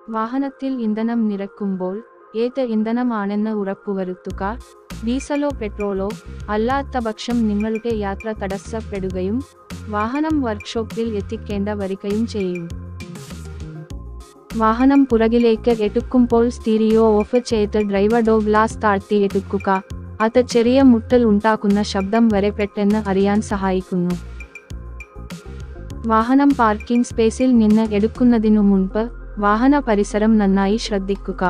വാഹനത്തിൽ ഇന്ധനം നിറക്കുമ്പോൾ ഏത് ഇന്ധനമാണെന്ന് ഉറപ്പുവരുത്തുക ഡീസലോ പെട്രോളോ അല്ലാത്ത പക്ഷം നിങ്ങളുടെ യാത്ര തടസ്സപ്പെടുകയും വാഹനം വർക്ക്ഷോപ്പിൽ എത്തിക്കേണ്ട വരികയും ചെയ്യും വാഹനം പുറകിലേക്ക് എടുക്കുമ്പോൾ സ്റ്റീരിയോ ഓഫ് ചെയ്ത് ഡ്രൈവർ ഗ്ലാസ് താഴ്ത്തി എടുക്കുക അത് ചെറിയ മുട്ടൽ ഉണ്ടാക്കുന്ന ശബ്ദം വരെ പെട്ടെന്ന് അറിയാൻ സഹായിക്കുന്നു വാഹനം പാർക്കിംഗ് സ്പേസിൽ നിന്ന് എടുക്കുന്നതിനു മുൻപ് വാഹന പരിസരം നന്നായി ശ്രദ്ധിക്കുക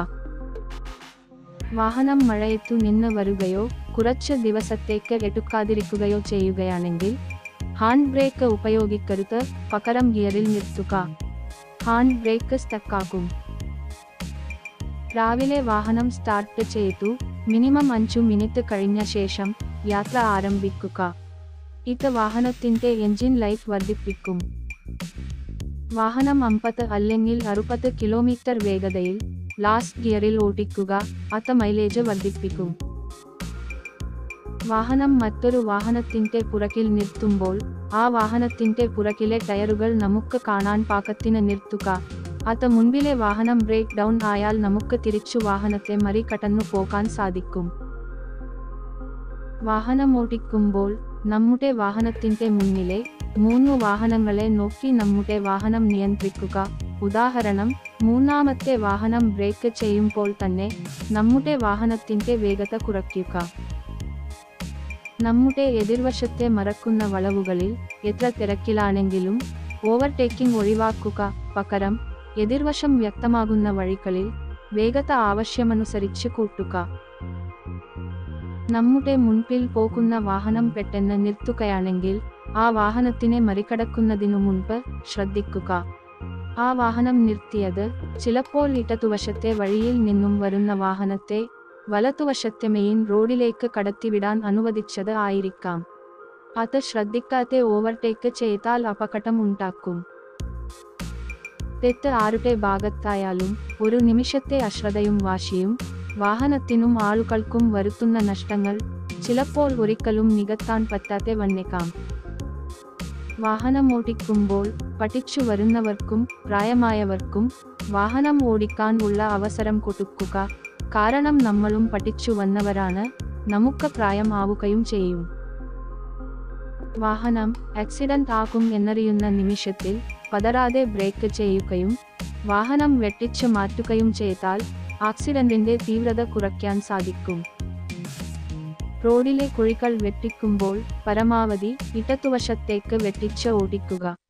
വാഹനം മഴയത്തു നിന്ന് വരുകയോ കുറച്ച് ദിവസത്തേക്ക് എടുക്കാതിരിക്കുകയോ ചെയ്യുകയാണെങ്കിൽ ഹാൻഡ് ബ്രേക്ക് ഉപയോഗിക്കരുത് പകരം ഗിയറിൽ നിർത്തുക ഹാൻഡ് ബ്രേക്ക് സ്റ്റക്കാക്കും രാവിലെ വാഹനം സ്റ്റാർട്ട് ചെയ്തു മിനിമം അഞ്ചു മിനിറ്റ് കഴിഞ്ഞ ശേഷം യാത്ര ആരംഭിക്കുക ഇത് വാഹനത്തിന്റെ എഞ്ചിൻ ലൈഫ് വർദ്ധിപ്പിക്കും വാഹനം അമ്പത് അല്ലെങ്കിൽ അറുപത് കിലോമീറ്റർ വേഗതയിൽ ലാസ്റ്റ് ഗിയറിൽ ഓടിക്കുക അത് മൈലേജ് വർദ്ധിപ്പിക്കും വാഹനം മറ്റൊരു വാഹനത്തിന്റെ പുറകിൽ നിർത്തുമ്പോൾ ആ വാഹനത്തിന്റെ പുറകിലെ ടയറുകൾ നമുക്ക് കാണാൻ പാകത്തിന് നിർത്തുക അത് മുൻപിലെ വാഹനം ബ്രേക്ക് ഡൗൺ ആയാൽ നമുക്ക് തിരിച്ചു വാഹനത്തെ മറികടന്നു പോകാൻ സാധിക്കും വാഹനം ഓടിക്കുമ്പോൾ നമ്മുടെ വാഹനത്തിന്റെ മുന്നിലെ മൂന്ന് വാഹനങ്ങളെ നോക്കി നമ്മുടെ വാഹനം നിയന്ത്രിക്കുക ഉദാഹരണം മൂന്നാമത്തെ വാഹനം ബ്രേക്ക് ചെയ്യുമ്പോൾ തന്നെ നമ്മുടെ വാഹനത്തിന്റെ വേഗത കുറയ്ക്കുക നമ്മുടെ എതിർവശത്തെ മറക്കുന്ന വളവുകളിൽ എത്ര തിരക്കിലാണെങ്കിലും ഓവർടേക്കിംഗ് ഒഴിവാക്കുക പകരം എതിർവശം വ്യക്തമാകുന്ന വഴികളിൽ വേഗത ആവശ്യമനുസരിച്ച് കൂട്ടുക നമ്മുടെ മുൻപിൽ പോകുന്ന വാഹനം പെട്ടെന്ന് നിർത്തുകയാണെങ്കിൽ ആ വാഹനത്തിനെ മറികടക്കുന്നതിനു മുൻപ് ശ്രദ്ധിക്കുക ആ വാഹനം നിർത്തിയത് ചിലപ്പോൾ ഇടതുവശത്തെ വഴിയിൽ നിന്നും വരുന്ന വാഹനത്തെ വലതുവശത്തെ മെയിൻ റോഡിലേക്ക് കടത്തിവിടാൻ അനുവദിച്ചത് ആയിരിക്കാം അത് ശ്രദ്ധിക്കാതെ ഓവർടേക്ക് ചെയ്താൽ അപകടം ഉണ്ടാക്കും തെറ്റ് ആരുടെ ഭാഗത്തായാലും ഒരു നിമിഷത്തെ അശ്രദ്ധയും വാശിയും വാഹനത്തിനും ആളുകൾക്കും വരുത്തുന്ന നഷ്ടങ്ങൾ ചിലപ്പോൾ ഒരിക്കലും നികത്താൻ പറ്റാതെ വന്നേക്കാം വാഹനം ഓടിക്കുമ്പോൾ പഠിച്ചു വരുന്നവർക്കും പ്രായമായവർക്കും വാഹനം ഓടിക്കാൻ ഉള്ള അവസരം കൊടുക്കുക കാരണം നമ്മളും പഠിച്ചു വന്നവരാണ് നമുക്ക് പ്രായം ആവുകയും ചെയ്യും വാഹനം ആക്സിഡന്റ് ആകും എന്നറിയുന്ന നിമിഷത്തിൽ പതറാതെ ബ്രേക്ക് ചെയ്യുകയും വാഹനം വെട്ടിച്ചു മാറ്റുകയും ചെയ്താൽ ആക്സിഡന്റിന്റെ തീവ്രത കുറയ്ക്കാൻ സാധിക്കും റോഡിലെ കുഴികൾ വെട്ടിക്കുമ്പോൾ പരമാവധി ഇടതുവശത്തേക്ക് വെട്ടിച്ച് ഓടിക്കുക